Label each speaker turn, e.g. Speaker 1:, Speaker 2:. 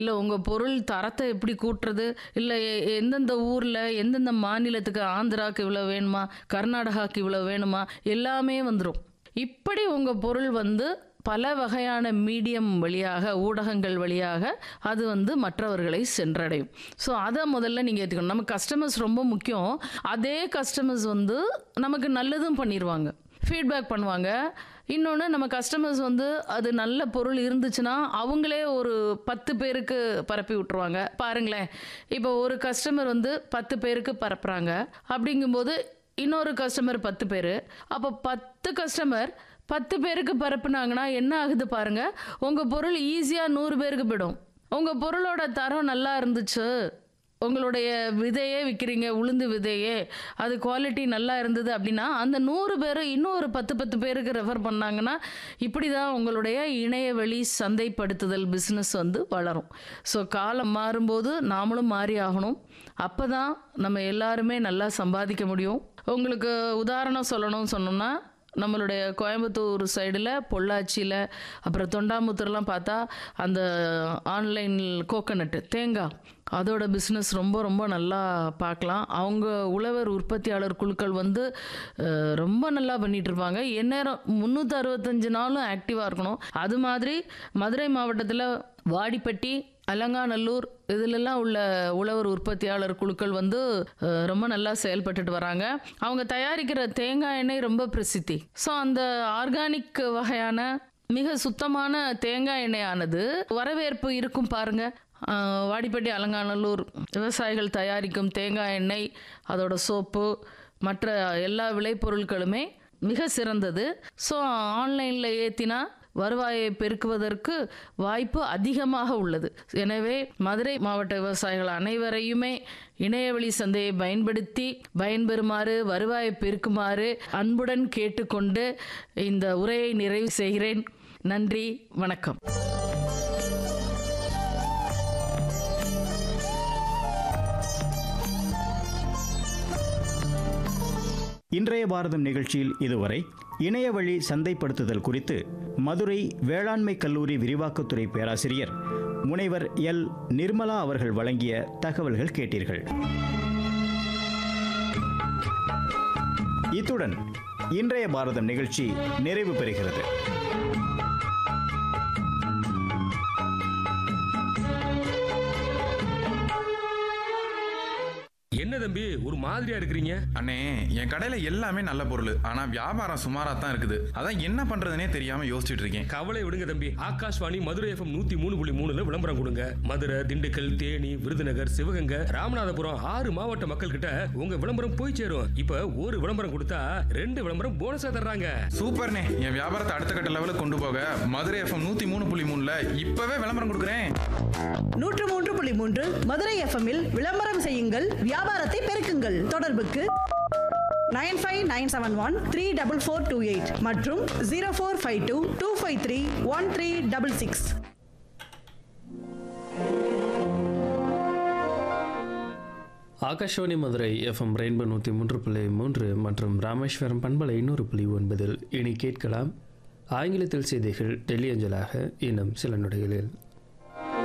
Speaker 1: இல்ல உங்க பொருள் தரத்தை எப்படி கூட்டுறது? இல்ல எ எந்தெந்த ஊர்ல, எந்தெந்த மாநிலத்துக்கு ஆந்திராக்கு இவ்வளோ வேணுமா? கர்நாடகாக்கு இவ்வளோ வேணுமா? எல்லாமே வந்துரும். இப்படி உங்க பொருள் வந்து பல வகையான மீடியம் வழியாக, ஊடகங்கள் வழியாக அது வந்து மற்றவர்களை சென்றடையும். ஸோ அத முதல்ல நீங்க ஏத்துக்கணும். நம்ம கஸ்டமர்ஸ் ரொம்ப முக்கியம். அதே கஸ்டமர்ஸ் வந்து நமக்கு நல்லதும் பண்ணிருவாங்க. ஃபீட்பேக் பண்ணுவாங்க. இன்னொன்னு நம்ம கஸ்டமர்ஸ் வந்து அது நல்ல பொருள் இருந்துச்சுன்னா, அவங்களே ஒரு 10 பேருக்கு பரப்பி விட்டுருவாங்க. பாருங்களேன், இப்போ ஒரு கஸ்டமர் வந்து 10 பேருக்கு பரப்புறாங்க. அப்படிங்கும்போது இன்னொரு கஸ்டமர் 10 பேரு. அப்போ 10 கஸ்டமர் 10 பேருக்கு பரப்புனாங்கன்னா என்ன ஆகுது பாருங்க. உங்க பொருள் ஈஸியா 100 பேருக்கு போயிடும். உங்க பொருளோட தரம் நல்லா இருந்துச்சு. உங்களுடைய விதையே விக்கிறீங்க, உளுந்து விதையே. அது குவாலிட்டி நல்லா இருந்தது அப்படின்னா, அந்த 100 பேரு இன்னும் ஒரு 10, 10 பேருக்கு ரெஃபர் பண்ணாங்கன்னா, இப்படி தான் உங்களுடைய இணையவழி சந்தைப்படுத்துதல் பிசினஸ் வந்து வளரும். ஸோ காலம் மாறும்போது நாமளும் மாறி ஆகணும். அப்பதான் நம்ம எல்லாருமே நல்லா சம்பாதிக்க முடியும். உங்களுக்கு உதாரணம் சொல்லணும்னு சொன்னோம்னா, நம்மளுடைய கோயம்புத்தூர் சைடுல, பொள்ளாச்சியில, அப்புறம் தொண்டாமுத்தூர்லாம் பார்த்தா, அந்த ஆன்லைன் கோகனட் தேங்கா, அதோட பிசினஸ் ரொம்ப ரொம்ப நல்லா பார்க்கலாம். அவங்க உழவர் உற்பத்தியாளர் குழுக்கள் வந்து அ ரொம்ப நல்லா பண்ணிட்டுருப்பாங்க. எந்நேரம் 365 நாளும் ஆக்டிவா இருக்கணும். அது மாதிரி மதுரை மாவட்டத்தில வாடிப்பட்டி, அலங்காநல்லூர் இதிலெல்லாம் உள்ள உழவர் உற்பத்தியாளர் குழுக்கள் வந்து அ ரொம்ப நல்லா செயல்பட்டுட்டு வராங்க. அவங்க தயாரிக்கிற தேங்காய் எண்ணெய் ரொம்ப பிரசித்தி. ஸோ அந்த ஆர்கானிக் வகையான மிக சுத்தமான தேங்காய் எண்ணெயானது வரவேற்பு இருக்கும் பாருங்க. அ வாடிப்பட்டி, அலங்காநல்லூர் விவசாயிகள் தயாரிக்கும் தேங்காய் எண்ணெய், அதோட சோப்பு, மற்ற எல்லா விளைபொருட்களுமே மிக சிறந்தது. ஸோ ஆன்லைன்ல ஏத்தினா வருவாயை பெருக்குவதற்கு வாய்ப்பு அதிகமாக உள்ளது. எனவே மதுரை மாவட்ட விவசாயிகள் அனைவரையுமே இணையவழி சந்தையை பயன்படுத்தி பயன்பெறுமாறு, வருவாயை பெருக்குமாறு அன்புடன் கேட்டுக்கொண்டு இந்த உரையை நிறைவு செய்கிறேன். நன்றி, வணக்கம்.
Speaker 2: இன்றைய பாரதம் நிகழ்ச்சியில் இதுவரை இணையவழி சந்தைப்படுத்துதல் குறித்து மதுரை வேளாண்மை கல்லூரி விரிவாக்கத்துறை பேராசிரியர் முனைவர் எல் நிர்மலா அவர்கள் வழங்கிய தகவல்கள் கேட்டீர்கள். இத்துடன் இன்றைய பாரதம் நிகழ்ச்சி நிறைவு பெறுகிறது.
Speaker 3: என்ன தம்பி ஒரு மாதிரியா இருக்கிறீங்க
Speaker 4: அண்ணே என் கடையில எல்லாமே நல்ல பொருள் ஆனா வியாபாரம் சுமாரா தான் இருக்குது அதான் என்ன பண்றதுனே தெரியாம யோசிச்சுட்டு இருக்கேன்
Speaker 3: கவலை விடுங்க தம்பி ஆகாஷ்வாணி மதுரை எஃப்எம் நூத்தி மூணு புள்ளி மூணுல விளம்பரம் கொடுங்க மதுரை திண்டுக்கல் தேனி விருதுநகர் சிவகங்கை ராமநாதபுரம் ஆறு மாவட்ட மக்கள் கிட்ட உங்க விளம்பரம் போய் சேரும் இப்ப ஒரு விளம்பரம் கொடுத்தா ரெண்டு விளம்பரம் போனஸா தர்றாங்க
Speaker 4: சூப்பர்ண்ணே என் வியாபாரத்தை அடுத்த கட்ட லெவலுக்கு கொண்டு போக மதுரை எஃப்எம் நூத்தி மூணு புள்ளி மூணுல இப்பவே விளம்பரம் கொடுக்குறேன்
Speaker 5: நூற்று மூன்று புள்ளி மூன்று மதுரை எஃப்எம்மில் விளம்பரம் செய்யுங்கள் வியாபாரத்தை பெருக்குங்கள் தொடர்புக்கு nine five nine seven one three double four two eight மற்றும் zero four five two two five three one three double six
Speaker 6: Akashvani Madurai FM rainbow நூற்றி மூன்று புள்ளி மூன்று மற்றும் ராமேஸ்வரம் பண்பலை நூறு புள்ளி ஒன்பதில் இனி கேட்கலாம் ஆங்கிலத்தில் செய்திகள் டெல்லி அஞ்சலாக இன்னும் சில நொடிகளில்